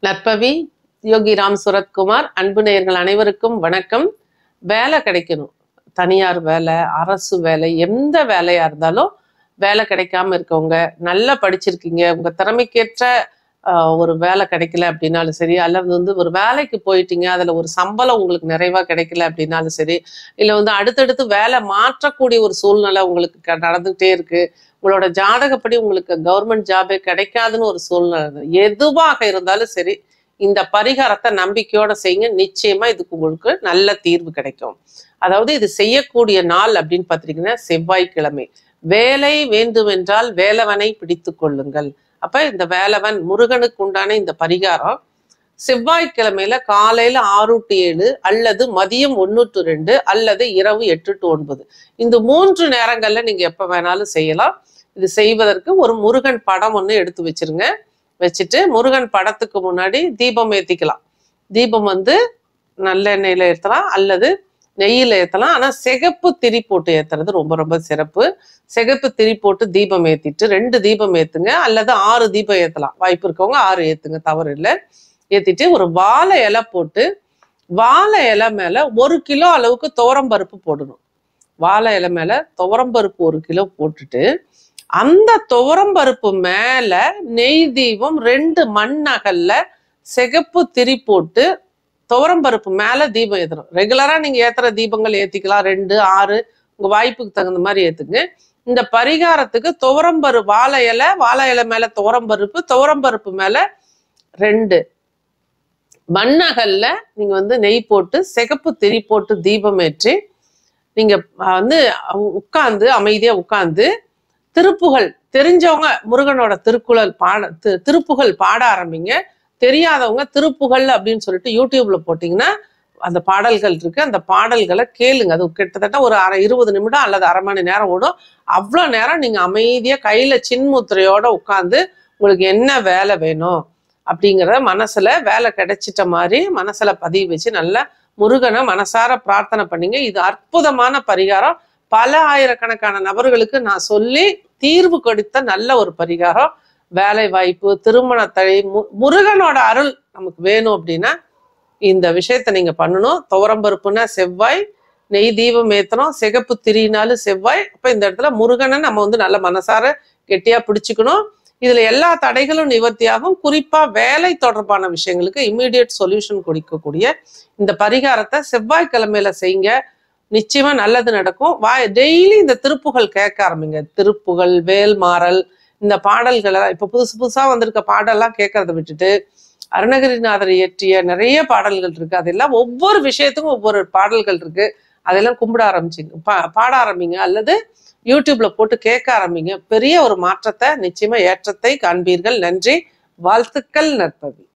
நற்பவி யோகி ராம் சுரத்குமார் அன்பு நேயர்கள் அனைவருக்கும் வணக்கம் வேலை கிடைக்கணும் தனியார் வேலை அரசு வேலை எந்த வேலையா இருந்தாலும் வேலை கிடைக்காம இருக்கவங்க நல்லா படிச்சிருக்கீங்க உங்க திறமைக்கேற்ற ஆஹ், ஒரு வேலை கிடைக்கல அப்படின்னாலும் சரி அல்லது வந்து ஒரு வேலைக்கு போயிட்டீங்க அதுல ஒரு சம்பளம் உங்களுக்கு நிறைவா கிடைக்கல அப்படின்னாலும் சரி இல்ல வந்து அடுத்தடுத்து வேலை மாற்றக்கூடிய ஒரு சூழ்நிலை உங்களுக்கு க- நடந்துகிட்டே இருக்கு உங்களோட ஜாதகப்படி உங்களுக்கு கவர்மெண்ட் ஜாபே கிடைக்காதுன்னு ஒரு சூழ்நிலை இருக்கு. எதுவாக இருந்தாலும் சரி இந்த பரிகாரத்தை நம்பிக்கையோட செய்யுங்க நிச்சயமா இதுக்கு உங்களுக்கு நல்ல தீர்வு கிடைக்கும் அதாவது இது செய்யக்கூடிய நாள் அப்படின்னு பார்த்தீங்கன்னா செவ்வாய்க்கிழமை வேலை வேண்டுமென்றால் வேலவனை பிடித்து கொள்ளுங்கள் அப்ப இந்த வேலவன் முருகனுக்கு உண்டான இந்த பரிகாரம் செவ்வாய்க்கிழமையில காலையில ஆறு டு ஏழு அல்லது மதியம் ஒன்று டு ரெண்டு அல்லது இரவு எட்டு டு ஒன்பது இந்த மூன்று நேரங்கள்ல நீங்க எப்ப வேணாலும் செய்யலாம் இது செய்வதற்கு ஒரு முருகன் படம் ஒன்று எடுத்து வச்சிருங்க வச்சுட்டு முருகன் படத்துக்கு முன்னாடி தீபம் ஏத்திக்கலாம் தீபம் வந்து நல்லெண்ணெயில ஏத்தலாம் அல்லது நெய்யில ஏத்தலாம் ஆனா சிகப்பு திரி போட்டு ஏத்துறது ரொம்ப ரொம்ப சிறப்பு சிகப்பு திரி போட்டு தீபம் ஏத்திட்டு ரெண்டு தீபம் ஏத்துங்க அல்லது ஆறு தீபம் ஏத்தலாம் வாய்ப்பு இருக்கவங்க ஆறு ஏத்துங்க தவறு இல்லை ஏத்திட்டு ஒரு வாழை இலை போட்டு வாழை இலை மேல ஒரு கிலோ அளவுக்கு துவரம் பருப்பு போடணும் வாழை இலை மேல துவரம் பருப்பு ஒரு கிலோ போட்டுட்டு அந்த துவரம் பருப்பு மேல நெய் தீபம் ரெண்டு மண் அகல்ல சிகப்பு திரி போட்டு துவரம் பருப்பு மேல தீபம் ஏத்தணும் ரெகுலரா நீங்க ஏத்துற தீபங்கள் ஏத்திக்கலாம் ரெண்டு ஆறு உங்க வாய்ப்புக்கு தகுந்த மாதிரி ஏத்துங்க இந்த பரிகாரத்துக்கு துவரம் பருப்பு வாழை இலை வாழை இலை மேல துவரம் பருப்பு துவரம் பருப்பு மேல ரெண்டு மண்ணகல்ல நீங்க வந்து நெய் போட்டு சிகப்பு திரி போட்டு தீபம் ஏற்றி நீங்க அஹ், வந்து உட்கார்ந்து அமைதியா உட்கார்ந்து திருப்புகழ் தெரிஞ்சவங்க முருகனோட திருக்குறள் பாட தி- திருப்புகழ் பாட ஆரம்பிங்க தெரியாதவங்க திருப்புகழ் அப்படின்னு சொல்லிட்டு யூடியூப்ல போட்டீங்கன்னா அந்த பாடல்கள் இருக்கு அந்த பாடல்களை கேளுங்க அது கிட்டத்தட்ட ஒரு அரை இருபது நிமிடம் அல்லது அரை மணி நேரம் ஓடும் அவ்வளோ நேரம் நீங்க அமைதியா கையில சின்முத்திரையோட உட்காந்து உங்களுக்கு என்ன வேலை வேணும் அப்படிங்கிறத மனசுல வேலை கிடைச்சிட்ட மாதிரி மனசுல பதிவு வச்சு நல்லா முருகனை மனசார பிரார்த்தனை பண்ணீங்க இது அற்புதமான பரிகாரம் பல ஆயிரக்கணக்கான நபர்களுக்கு நான் சொல்லி தீர்வு கொடுத்த நல்ல ஒரு பரிகாரம் வேலை வாய்ப்பு திருமண தடை மு- முருகனோட அருள் நமக்கு வேணும் அப்படின்னா இந்த விஷயத்த நீங்க பண்ணணும் துவரம்பருப்புனா செவ்வாய் நெய் தீபம் ஏத்தணும் சிகப்பு திரினாலும் செவ்வாய் அப்ப இந்த இடத்துல முருகனை நம்ம வந்து நல்ல மனசார கெட்டியா பிடிச்சுக்கணும் இதுல எல்லா தடைகளும் நிவர்த்தியாகும் குறிப்பா வேலை தொடர்பான விஷயங்களுக்கு இம்மீடியட் சொல்யூஷன் கொடுக்கக்கூடிய இந்த பரிகாரத்தை செவ்வாய்க்கிழமையில செய்யுங்க நிச்சயமா நல்லது நடக்கும் வா டெய்லி இந்த திருப்புகள் கேட்க ஆரம்பிங்க திருப்புகள் வேல்மாறல் இந்த பாடல்களை இப்ப புதுசு புதுசா வந்திருக்க பாடல்லாம் கேட்கறத விட்டுட்டு அருணகிரிநாதர் இயற்றிய நிறைய பாடல்கள் இருக்கு அதெல்லாம் ஒவ்வொரு விஷயத்துக்கும் ஒவ்வொரு பாடல்கள் இருக்கு அதெல்லாம் கும்பிட ஆரம்பிச்சிங்க பா பாட ஆரம்பிங்க அல்லது யூடியூப்ல போட்டு கேட்க ஆரம்பிங்க பெரிய ஒரு மாற்றத்தை நிச்சயமா ஏற்றத்தை காண்பீர்கள் நன்றி வாழ்த்துக்கள் நற்பவி